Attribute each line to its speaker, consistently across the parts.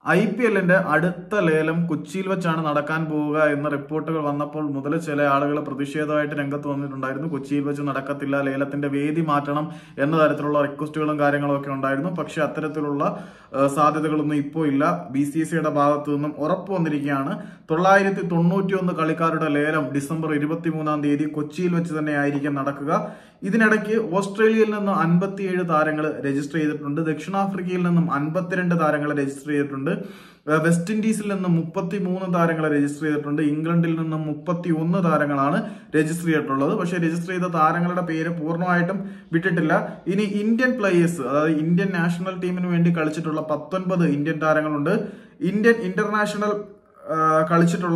Speaker 1: I P എല്ലിന്റെ അടുത്ത ലേലം കൊച്ചിയിൽ വെച്ചാണ് നടക്കാൻ പോവുക എന്ന റിപ്പോർട്ടുകൾ വന്നപ്പോൾ മുതൽ ചില ആളുകൾ പ്രതിഷേധമായിട്ട് രംഗത്ത് വന്നിട്ടുണ്ടായിരുന്നു കൊച്ചിയിൽ വെച്ച് നടക്കത്തില്ല ലേലത്തിന്റെ വേദി മാറ്റണം എന്ന തരത്തിലുള്ള റിക്വസ്റ്റുകളും കാര്യങ്ങളും ഒക്കെ ഉണ്ടായിരുന്നു പക്ഷെ അത്തരത്തിലുള്ള ആ, സാധ്യതകളൊന്നും ഇപ്പോൾ ഇല്ല ബി സി സിയുടെ ഭാഗത്തു നിന്നും ഉറപ്പ് വന്നിരിക്കുകയാണ് തൊള്ളായിരത്തി തൊണ്ണൂറ്റി ഒന്ന് കളിക്കാരുടെ ലേലം ഡിസംബർ ഇരുപത്തിമൂന്നാം തീയതി കൊച്ചിയിൽ വെച്ച് തന്നെ ആയിരിക്കും നടക്കുക ഇതിനിടയ്ക്ക് ഓസ്ട്രേലിയയിൽ നിന്ന് അൻപത്തിയേഴ് താരങ്ങൾ രജിസ്റ്റർ ചെയ്തിട്ടുണ്ട് ദക്ഷിണാഫ്രിക്കയിൽ നിന്നും അൻപത്തിരണ്ട് താരങ്ങൾ രജിസ്റ്റർ ചെയ്തിട്ടുണ്ട് ഏഹ് വെസ്റ്റ് ഇൻഡീസിൽ നിന്നും മുപ്പത്തി മൂന്ന് താരങ്ങൾ രജിസ്റ്റർ ചെയ്തിട്ടുണ്ട് ഇംഗ്ലണ്ടിൽ നിന്നും മുപ്പത്തി ഒന്ന് താരങ്ങളാണ് രജിസ്റ്റർ ചെയ്തിട്ടുള്ളത് പക്ഷേ രജിസ്റ്റർ ചെയ്ത താരങ്ങളുടെ പേര് പൂർണ്ണമായിട്ടും വിട്ടിട്ടില്ല ഇനി ഇന്ത്യൻ പ്ലേയേഴ്സ് അതായത് ഇന്ത്യൻ നാഷണൽ ടീമിന് വേണ്ടി കളിച്ചിട്ടുള്ള പത്തൊൻപത് ഇന്ത്യൻ താരങ്ങളുണ്ട് ഇന്ത്യൻ ഇന്റർനാഷണൽ ആഹ് കളിച്ചിട്ടുള്ള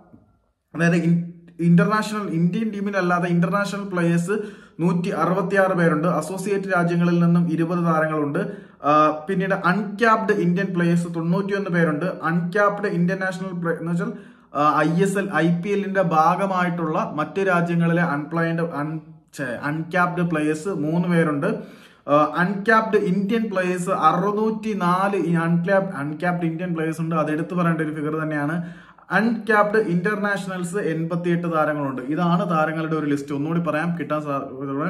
Speaker 1: അതായത് ഇൻ- ഇന്റർനാഷണൽ ഇന്ത്യൻ ടീമിലല്ലാതെ ഇന്റർനാഷണൽ പ്ലേയേഴ്സ് നൂറ്റി അറുപത്തിയാറ് പേരുണ്ട് അസോസിയേറ്റ് രാജ്യങ്ങളിൽ നിന്നും ഇരുപത് താരങ്ങളുണ്ട് ആ, പിന്നീട് അൺക്യാപ്ഡ് ഇന്ത്യൻ പ്ലേയേഴ്സ് തൊണ്ണൂറ്റിയൊന്ന് പേരുണ്ട് അൺക്യാപ്ഡ് ഇന്ത്യൻ നാഷണൽ പ്ലേ എന്ന് വെച്ചാൽ I S L I P എല്ലിന്റെ ഭാഗമായിട്ടുള്ള മറ്റ് രാജ്യങ്ങളിലെ അൺപ്ലൈൻഡ് അൺ അൺക്യാപ്ഡ് പ്ലേയേഴ്സ് മൂന്ന് പേരുണ്ട് അൺക്യാപ്ഡ് ഇന്ത്യൻ പ്ലേയേഴ്സ് അറുന്നൂറ്റി നാല് അൺക്യാപ് അൺക്യാപ്ഡ് ഇന്ത്യൻ പ്ലേയേഴ്സ് ഉണ്ട് അത് എടുത്തു പറയേണ്ട ഒരു ഫിഗർ തന്നെയാണ് അൺക്യാപ്ഡ് ഇന്റർനാഷണൽസ് എൺപത്തിയെട്ട് താരങ്ങളുണ്ട് ഇതാണ് താരങ്ങളുടെ ഒരു ലിസ്റ്റ് ഒന്നുകൂടി പറയാം കിട്ടാൻ സാധ്യത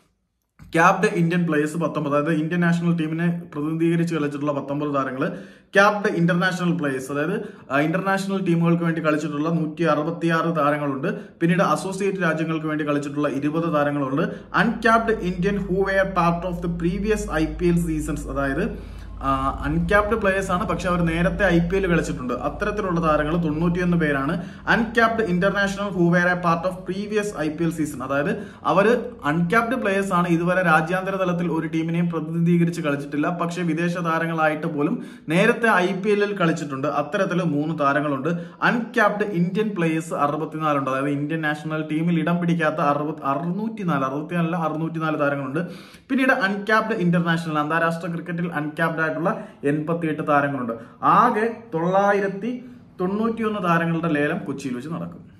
Speaker 1: ക്യാപ്ഡ് ഇന്ത്യൻ പ്ലേയേഴ്സ് പത്തൊമ്പത് അതായത് ഇന്ത്യൻ നാഷണൽ ടീമിനെ പ്രതിനിധീകരിച്ച് കളിച്ചിട്ടുള്ള പത്തൊമ്പത് താരങ്ങൾ ക്യാപ്ഡ് ഇന്റർനാഷണൽ പ്ലേയേഴ്സ് അതായത് ഇന്റർനാഷണൽ ടീമുകൾക്ക് വേണ്ടി കളിച്ചിട്ടുള്ള നൂറ്റി അറുപത്തിയാറ് താരങ്ങളുണ്ട് പിന്നീട് അസോസിയേറ്റ് രാജ്യങ്ങൾക്ക് വേണ്ടി കളിച്ചിട്ടുള്ള ഇരുപത് താരങ്ങളുണ്ട് uncapped Indian who were part of the previous I P L seasons അതായത് അൺക്യാപ്ഡ് പ്ലേയേഴ്സ് ആണ് പക്ഷെ അവർ നേരത്തെ ഐ പി എൽ കളിച്ചിട്ടുണ്ട് അത്തരത്തിലുള്ള താരങ്ങൾ തൊണ്ണൂറ്റിയൊന്ന് പേരാണ് uncapped international who were a part of previous I P L season അതായത് അവർ അൺക്യാപ്ഡ് പ്ലേയേഴ്സ് ആണ് ഇതുവരെ രാജ്യാന്തര തലത്തിൽ ഒരു ടീമിനെയും പ്രതിനിധീകരിച്ച് കളിച്ചിട്ടില്ല പക്ഷെ വിദേശ താരങ്ങളായിട്ട് പോലും നേരത്തെ ഐ പി എല്ലിൽ കളിച്ചിട്ടുണ്ട് അത്തരത്തിൽ മൂന്ന് താരങ്ങളുണ്ട് അൺക്യാപ്ഡ് ഇന്ത്യൻ പ്ലേയേഴ്സ് അറുപത്തിനാലുണ്ട് അതായത് ഇന്ത്യൻ നാഷണൽ ടീമിൽ ഇടം പിടിക്കാത്ത അറുപത്തി അറുന്നൂറ്റിനാല് അറുപത്തിനാലില്ല അറുന്നൂറ്റിനാല് താരങ്ങളുണ്ട് പിന്നീട് അൺക്യാപ്ഡ് ഇന്റർനാഷണൽ അന്താരാഷ്ട്ര ക്രിക്കറ്റിൽ അൺക്യാപ്ഡ് ആയിട്ടുള്ള എൺപത്തിയെട്ട് താരങ്ങളുണ്ട് ആകെ തൊള്ളായിരത്തി തൊണ്ണൂറ്റിയൊന്ന് താരങ്ങളുടെ ലേലം കൊച്ചിയിൽ വെച്ച് നടക്കും